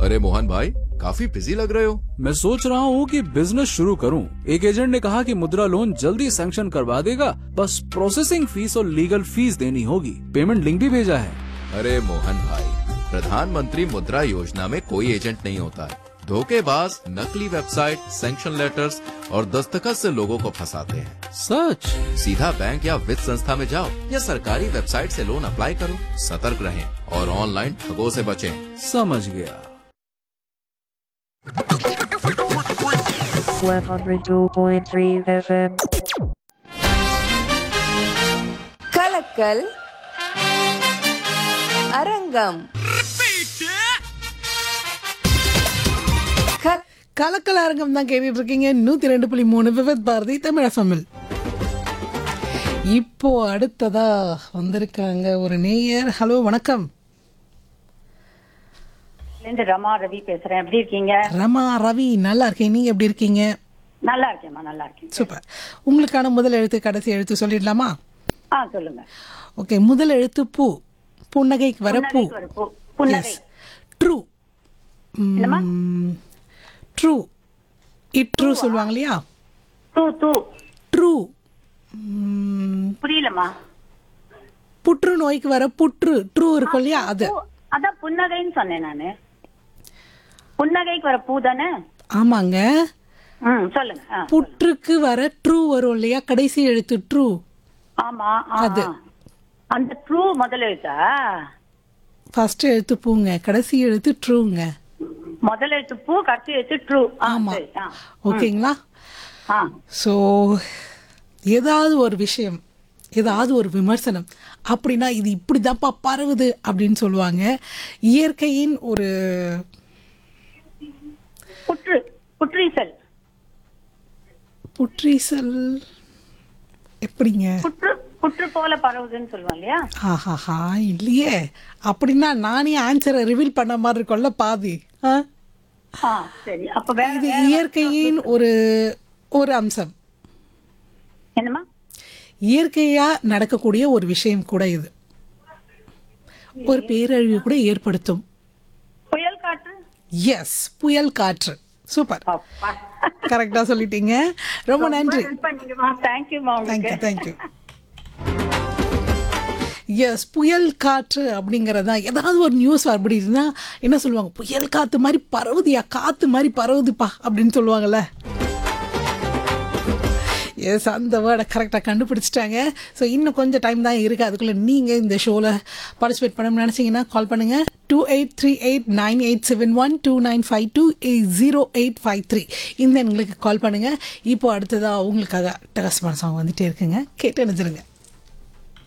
अरे मोहन भाई काफी बिजी लग रहे हो मैं सोच रहा हूँ कि बिजनेस शुरू करूँ एक एजेंट ने कहा कि मुद्रा लोन जल्दी सैंक्शन करवा देगा बस प्रोसेसिंग फीस और लीगल फीस देनी होगी पेमेंट लिंक भी भेजा है अरे मोहन भाई प्रधानमंत्री मुद्रा योजना में कोई एजेंट नहीं होता है धोखेबाज नकली वेबसाइट सैंक्शन लेटर्स और दस्तखत से लोगों को फंसाते हैं सच सीधा बैंक या वित्त संस्था में जाओ या सरकारी वेबसाइट से लोन अप्लाई करो सतर्क रहें और ऑनलाइन ठगों से बचें समझ गया 102.3 FM. கலக்கல் அரங்கம் க- கலக்கல் அரங்கம் தான் கேட்டுட்டு இருக்கீங்க நூத்தி ரெண்டு புள்ளி மூணு விவத் பாரதி தமிழ் தமிழ் இப்போ அடுத்ததா வந்திருக்காங்க ஒரு நேயர் ஹலோ வணக்கம் இருந்து ரமா ரவி பேசுறேன் எப்படி இருக்கீங்க ரமா ரவி நல்லா இருக்கேன் நீங்க எப்படி இருக்கீங்க நல்லா இருக்கேம்மா நல்லா இருக்கேன் சூப்பர் உங்களுக்கான முதல் எழுத்து கடைசி எழுத்து சொல்லிடலாமா ஆ சொல்லுங்க ஓகே முதல் எழுத்து பூ புன்னகைக்கு வர பூ புன்னகைக்கு ஒரு பூ. புன்னகை ட்ரூ என்னம்மா ட்ரூ இட் ட்ரூ சொல்லுவாங்க இல்லையா தூ தூ ட்ரூ புரியலம்மா புற்று நோய்க்கு வர புற்று ட்ரூ இருக்கும் இல்லையா அது பூ, அதான் புன்னகைன்னு சொன்னேன் நானு புன்னகைக்கு வர பூ தானே ஆமாங்க ம் சொல்லுங்க ஆ, புற்றுக்கு வர ட்ரூ வரும் இல்லையா கடைசி எழுத்து ட்ரூ ஆமா ஆ, அது. ஆ. அந்த ட்ரூ முதல் எழுத்தா ஃபர்ஸ்ட் எழுத்து பூங்க கடைசி எழுத்து ட்ரூங்க முதல் எழுத்து பூ கடைசி எழுத்து ட்ரூ ஆமா ஓகேங்களா ஆ ஸோ ஏதாவது ஒரு விஷயம் ஏதாவது ஒரு விமர்சனம் அப்படின்னா இது இப்படி தான்ப்பா பரவுது அப்படின்னு சொல்லுவாங்க இயற்கையின் ஒரு புற்று புற்றீசல் புற்றீசல் எப்படிங்க புற்று புற்று போல பரவுதுன்னு சொல்லுவோம் இல்லையா ஆஹாஹா இல்லையே அப்படின்னா நானே ஆன்சரை ரிவீல் பண்ண மாதிரி இருக்கும்ல பாதி ஆ ஆ சரி அப்ப வேற இது இயற்கையின் ஒரு ஒரு அம்சம் என்னம்மா இயற்கையா நடக்கக்கூடிய ஒரு விஷயம் கூட இது ஒரு பேரழிவு கூட ஏற்படுத்தும் புயல் காற்று எஸ் புயல் காற்று சூப்பர் அப்பா கரெக்டா சொல்லிட்டீங்க ரொம்ப நன்றி ஹெல்ப் பண்ணீங்கம்மா தேங்க்யூம்மா தேங்க்யூ உங்களுக்கு தேங்க்யூ எஸ் புயல் காற்று அப்படிங்கறதா ஏதாவது ஒரு நியூஸ் அப்படின்னா என்ன சொல்லுவாங்க புயல் காத்து மாதிரி பரவுதியா காத்து மாதிரி பரவுதுப்பா அப்படின்னு சொல்லுவாங்கல்ல எஸ் அந்த வேர்டை கரெக்டாக கண்டுபிடிச்சிட்டாங்க ஸோ இன்னும் கொஞ்சம் டைம் தான் இருக்குது அதுக்குள்ளே நீங்கள் இந்த ஷோவில் பார்ட்டிசிபேட் பண்ணணும்னு நினச்சிங்கன்னா கால் பண்ணுங்கள் two eight three eight nine eight seven one two nine five two eight zero eight five three இந்த எங்களுக்கு கால் பண்ணுங்கள் இப்போ அடுத்ததாக உங்களுக்காக டெரஸ்மான சாங் வந்துட்டே இருக்குங்க கேட்டு நினைச்சிருங்க